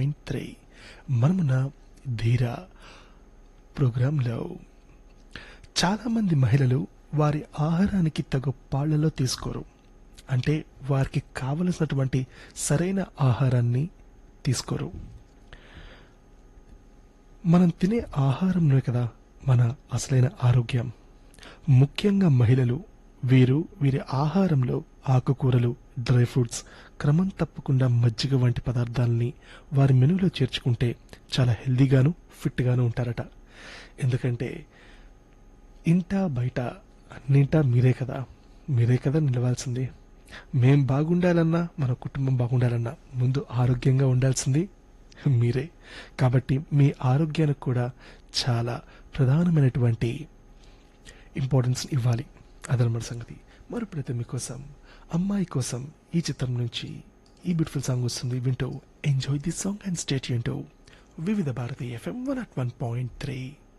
point three మనమున ధీర ప్రోగ్రాంలో చాలామంది మహిళలు వారి ఆహారానికి తగు పాళ్లలో తీసుకోరు అంటే వారికి కావలసినటువంటి సరైన ఆహారాన్ని తీసుకోరు మనం తినే ఆహారంలో కదా మన అసలైన ఆరోగ్యం ముఖ్యంగా మహిళలు వీరు వీరి ఆహారంలో ఆకుకూరలు డ్రై ఫ్రూట్స్ క్రమం తప్పకుండా మజ్జిగ వంటి పదార్థాలని వారి మెనూలో చేర్చుకుంటే చాలా హెల్దీగాను ఫిట్గాను ఉంటారట ఎందుకంటే ఇంట బయట అన్నింటా మీరే కదా మీరే కదా నిలవాల్సింది మేం బాగుండాలన్నా మన కుటుంబం బాగుండాలన్నా ముందు ఆరోగ్యంగా ఉండాల్సింది మీరే కాబట్టి మీ ఆరోగ్యానికి కూడా చాలా ప్రధానమైనటువంటి ఇంపార్టెన్స్ ఇవ్వాలి అదనమాట సంగతి మరుప్పుడైతే మీకోసం అమ్మాయి కోసం ఈ చిత్రం నుంచి ఈ బ్యూటిఫుల్ సాంగ్ వస్తుంది వింటూ enjoy this song and stay Vividh Bharati FM one at one point three